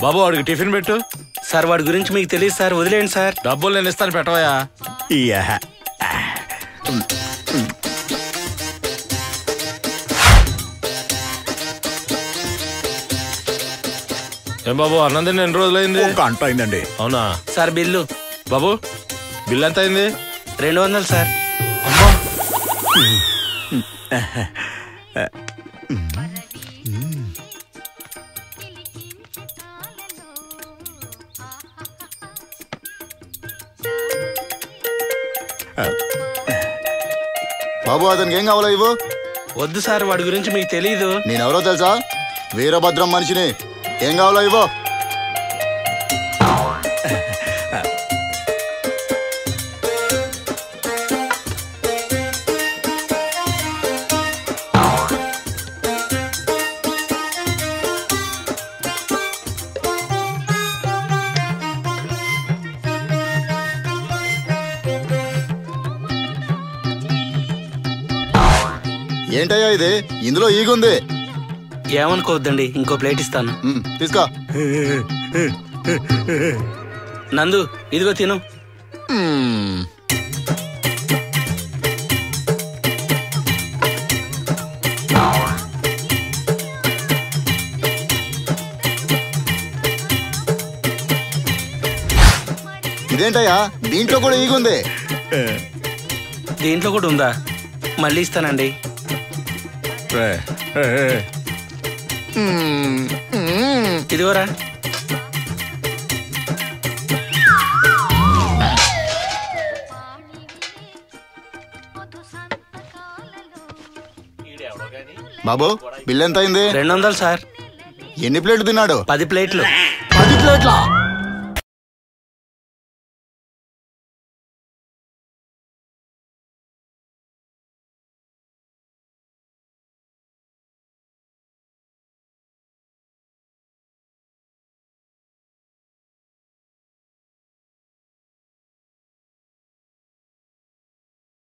బాబు వాడికి టిఫిన్ పెట్టు సార్ వాడి గురించి మీకు తెలియదు సార్ వదిలేండి సార్ డబ్బులు నేను ఇస్తాను పెట్టవయా ఇయ్యా. ఏం బాబు అన్నం తిని ఎన్ని రోజులైంది ఒక గంట అయిందండి అవునా సార్ బిల్లు బాబు బిల్ ఎంత అయింది రెండు వందలు సార్ బాబు అతనికి ఏం కావాలో ఇవ్వు వద్దు సార్ వాడి గురించి మీకు తెలియదు నేనెవరో తెలుసా వీరభద్రం మనిషిని ఏం కావాలో ఇవ్వు ఏంటయ్యా ఇది ఇందులో ఈగుంది ఏమనుకోవద్దండి ఇంకో ప్లేట్ ఇస్తాను ఉమ్, తీసుకో నందు ఇదిగో తిను ఉమ్. ఇదేంటయ్యా దీంట్లో కూడా ఈగుంది దీంట్లో కూడా ఉందా మళ్ళీ ఇస్తానండి రే, రే, రే. ఉమ్, ఉమ్. ఇదిగోరా బాబు బిల్ ఎంత అయింది రెండు వందలు సార్ ఎన్ని ప్లేట్లు తిన్నాడు పది ప్లేట్లు పది ప్లేట్లా